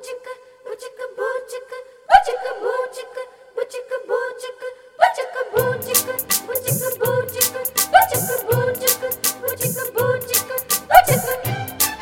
boochika, boochika, boochika, boochika, boochika, boochika, boochika, boochika, boochika, boochika, boochika, boochika, boochika, boochika, boochika, boochika.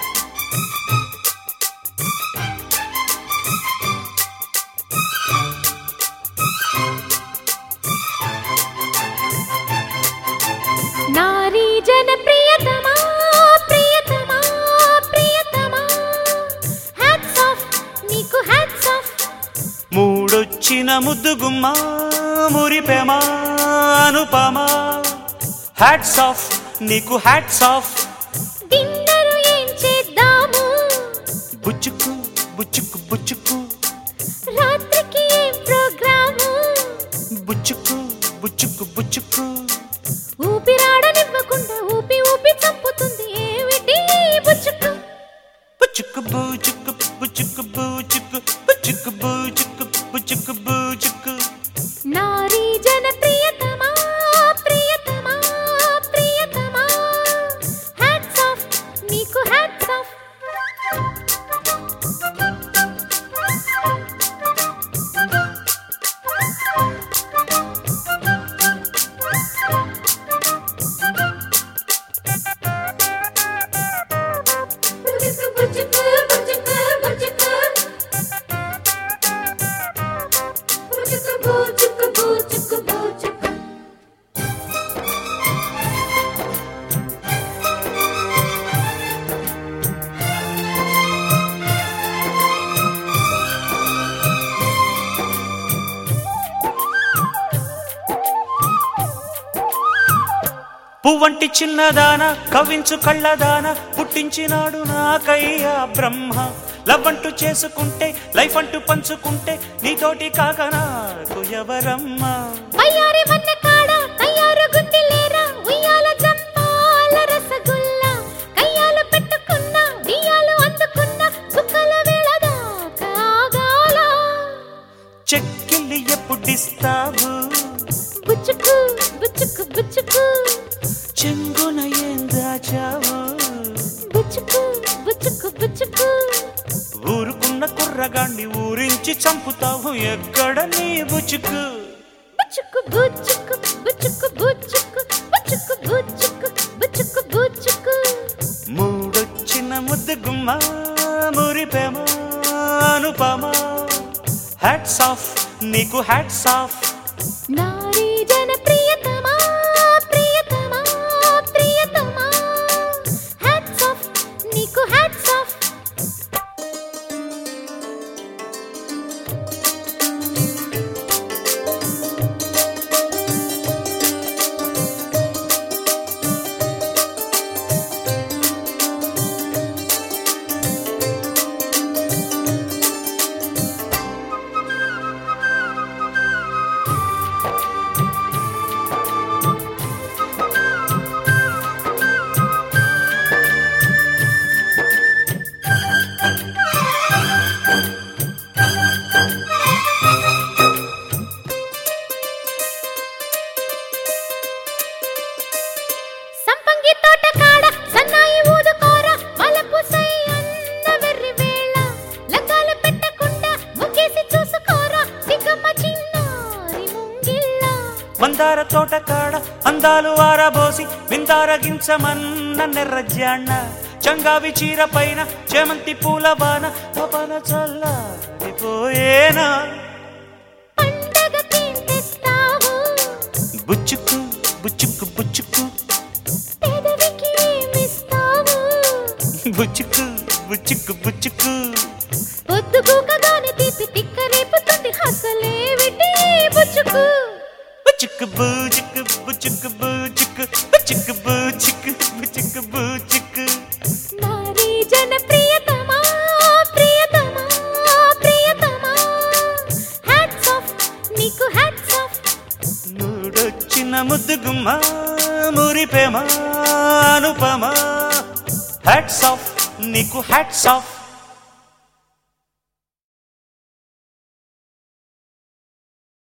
నారీ జన ప్రియతమా ప్రియతమా ప్రియతమా hats off నీకు హ్యాట్స్ ఆఫ్ మూడొచ్చిన ముద్దుగుమ్మ మురిపెమా అనుపమా హ్యాట్స్ ఆఫ్ నీకు హ్యాట్స్ ఆఫ్ డిన్నరు ఏం చేద్దాము బుచ్చుకు బుచ్చుకు బుచ్చుకు రాత్రికి ఏం ప్రోగ్రాము బుచ్చుకు బుచ్చుకు బుచ్చుకు ఊపిరాడనివ్వకుండా ఊపి ఊపి చంపుతుంది ఏమిటి ఈ బుచ్చుకు బుచ్చుకు బూచుకు బుచ్చుకు బూచుకు బుచ్చుకు బూచుకు బుచ్చుకు బూచుకు నారీ జన ప్రియతమా ప్రియతమా ప్రియతమా హ్యాట్స్ ఆఫ్ నీకు హ్యాట్స్ ఆఫ్ బుచ్చుకు బుచ్చుకు బుచ్చుకు బుచ్చుకు బుచ్చుకు బుచ్చుకు బుచ్చుకు బుచ్చుకు పువ్వంటి చిన్నదాన కవించు కళ్ళదాన పుట్టించినాడు నాకయ్యా బ్రహ్మ లవ్ అంటూ చేసుకుంటే లైఫ్ అంటూ పంచుకుంటే నీతోటి కాక నాకు ఎవరమ్మా వయ్యారి వన్న కాడ తయారు గుండి లేరా ఉయ్యాల జంపాల రసగుల్ల కయ్యాలు పెట్టుకున్న బియ్యాలు అందుకున్న సుక్కల వేళ దాకా ఆగాల చెక్కిల్లి ఎప్పుడిస్తావు బుచ్చుకు బుచ్చుకు బుచ్చుకు చెంగున ఏం దాచావు బుచ్చుకు బుచ్చుకు బుచ్చుకు ఊరుకున్న కుర్రగాండి ఊరించి చంపుతావు ఎక్కడ నీ బుచుకు బుచ్చుకు బుచ్చుకు బుచ్చుకు బుచ్చుకు బుచ్చుకు బుచ్చుకు బుచ్చుకు బుచ్చుకు మూడొచ్చిన ముద్దు గుమ్మ మురిపెమ అనుపమ హ్యాట్స్ ఆఫ్ నీకు హ్యాట్స్ ఆఫ్ నారీ జన ప్రియతమా ప్రియతమా ప్రియతమా హ్యాట్స్ ఆఫ్ నీకు హ్యాట్స్ ఆఫ్ సంపంగి తోట కాడ సన్నాయి ఊదుకోర వలపు సై అన్న వెర్రి వేళ లగ్గాలు పెట్టకుండా ముగ్గేసి చూసుకోరా సిగ్గమ్మ చిన్నారి ముంగిళ్ళ మందార తోట కాడ అందాలు ఆరబోసి విందారగించమన్న నెర్రజాన్న చంగావి చీర పైన చేమంతి పూల బాన పవన చల్లారిపోయేనా పండగ తెస్తావు బుచ్చుకు బుచ్చుకు బుచ్చుకు పెదవికి ఏమిస్తావు బుచ్చుకు బుచ్చుకు బుచ్చుకు పొద్దుగూకగానే తీపి తిక్క రేపుతుంది అసలేమిటి బుచ్చుకు బుచ్చుకు బూచుకు బుచ్చుకు బూచుకు బుచ్చుకు బూచుకు బుచ్చుకు బూచుకు నారీ జన ప్రియతమా ప్రియతమా ప్రియతమా హ్యాట్స్ ఆఫ్ నీకు హ్యాట్స్ ఆఫ్ మూడొచ్చిన ముద్దుగుమ్మ మురిపెమ అనుపమ హ్యాట్స్ ఆఫ్ నీకు హ్యాట్స్ ఆఫ్